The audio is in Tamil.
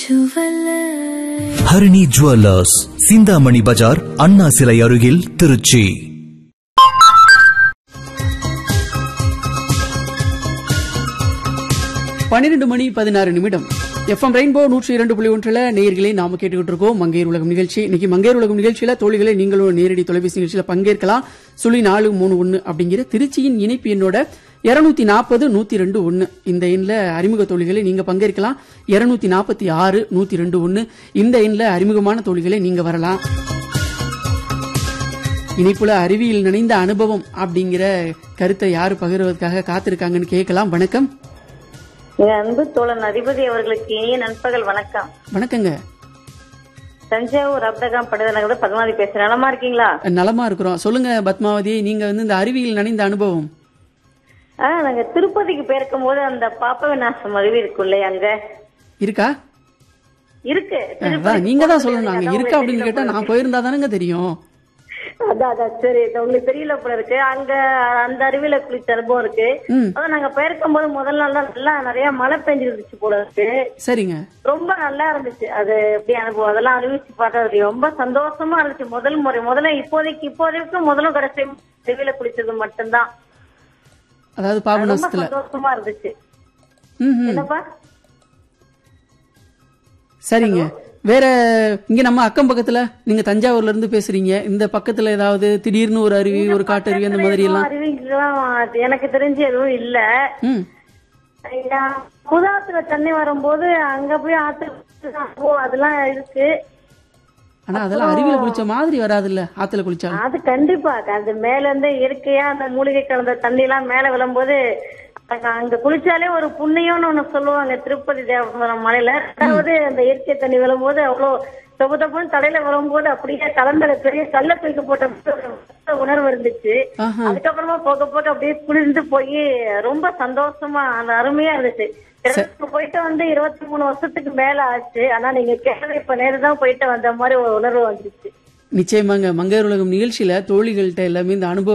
ஜுவல்லர் ஹரிணி ஜுவல்லர்ஸ் சிந்தாமணி பஜார் அண்ணா சிலை அருகில் திருச்சி பன்னிரெண்டு மணி பதினாறு நிமிடம் எஃப்எம் ரெயின்போ நூற்றி இரண்டு புள்ளி ஒன்றில் நேயர்களை நாம கேட்டுக்கிட்டு இருக்கோம் மங்கையர் உலகம் நிகழ்ச்சி இன்னைக்கு மங்கையர் உலகம் நிகழ்ச்சியில தோழிகளை நீங்களும் நேரடி தொலைபேசி நிகழ்ச்சியில பங்கேற்கலாம் சுழி நாலு மூணு ஒன்னு அப்படிங்கிற திருச்சியின் இணைப்பு எண்ணோட இருநூத்தி நாற்பது நூத்தி ரெண்டு ஒன்னு இந்த எண்ணில் அறிமுக தோழிகளை நீங்க பங்கேற்கலாம் இருநூத்தி நாற்பத்தி ஆறு நூத்தி ரெண்டு ஒன்னு இந்த எண்ணில் அறிமுகமான தோழிகளை நீங்க வரலாம் இணைப்புல அறிவியல் நினைந்த அனுபவம் அப்படிங்கிற கருத்தை யாரு பகிர்வதற்காக காத்திருக்காங்கன்னு கேட்கலாம் வணக்கம் என் அன்பு தோழன் அதிபதி அவர்களுக்கு இனிய நண்பகல் வணக்கம் வணக்கங்க தஞ்சாவூர் அப்தகாம் படுதநகர் பத்மாவதி பேசுறேன் நலமா இருக்கீங்களா நலமா இருக்கிறோம் சொல்லுங்க பத்மாவதி நீங்க வந்து இந்த அறிவியல் நினைந்த அனுபவம் ஆ நாங்க திருப்பதிக்கு போயிருக்கும் போது அந்த பாப்ப விநாசம் அருவி இருக்கும் இல்லையா அங்க இருக்கா இருக்கு அதான் நீங்க தான் சொல்லணும் அங்க இருக்கா அப்படின்னு கேட்டா நான் போயிருந்தா தானங்க தெரியும் அதான் அதான் சரி இது உங்களுக்கு தெரியல போல இருக்கு அங்க அந்த அருவியில குளிச்ச அனுபவம் இருக்கு ம் அதான் நாங்க போயிருக்கும் போது முதல் நாள் தான் நல்லா நிறைய மழை பெஞ்சிருந்துச்சு போல இருக்கு சரிங்க ரொம்ப நல்லா இருந்துச்சு அது எப்படி அனுபவம் அதெல்லாம் அனுபவிச்சு பார்த்தது ரொம்ப சந்தோஷமா இருந்துச்சு முதல் முறை முதல்ல இப்போதைக்கு இப்போதைக்கு முதலும் கடைசி அருவியில குளிச்சது மட்டும்தான் அதாவது ரொம்ப பாபநாசத்துல சந்தோஷமா இருந்துச்சு ம் ம். என்னப்பா சரிங்க வேற இங்க நம்ம அக்கம் பக்கத்துல நீங்க தஞ்சாவூர்ல இருந்து பேசுறீங்க இந்த பக்கத்துல ஏதாவது திடீர்னு ஒரு அருவி ஒரு காட்டருவி அந்த மாதிரி எல்லாம் அறிவிங்கெல்லாம் அது எனக்கு தெரிஞ்சு எதுவும் இல்ல ம் ஐயா, குதாத்துல தண்ணி வரும்போது அங்க போய் ஆத்து ஓ அதெல்லாம் இருக்கு ஆனா அதெல்லாம் அருவியில குளிச்ச மாதிரி வராதுல்ல ஆத்துல குளிச்சா அது கண்டிப்பா அது மேல இருந்து இயற்கையா அந்த மூலிகை கலந்த தண்ணி எல்லாம் மேல விழும்போது அங்க அங்க குளிச்சாலே ஒரு புண்ணியம்னு ஒண்ணு சொல்லுவாங்க திருப்பதி தேவஸ்தானம் மலையில ரெண்டாவது அந்த இயற்கை தண்ணி விழும்போது அவ்வளவு தொப்பு தொப்புன்னு தலையில விழும்போது அப்படியே கலந்த பெரிய கல்ல தூக்கி போட்ட மாதிரி ஒரு உணர்வு இருந்துச்சு ஆஹா அதுக்கப்புறமா போக போக அப்படியே குளிர்ந்து போய் ரொம்ப சந்தோஷமா அந்த அருமையா இருந்துச்சு எனக்கு போயிட்டு வந்து இருபத்தி மூணு வருஷத்துக்கு மேல ஆச்சு ஆனா நீங்க கேட்டது இப்ப நேரு தான் போயிட்டு வந்த மாதிரி ஒரு உணர்வு வந்துச்சு நிச்சயமாங்க மங்கையர் உலகம் நிகழ்ச்சியில தோழிகள்கிட்ட எல்லாமே இந்த அனுபவம்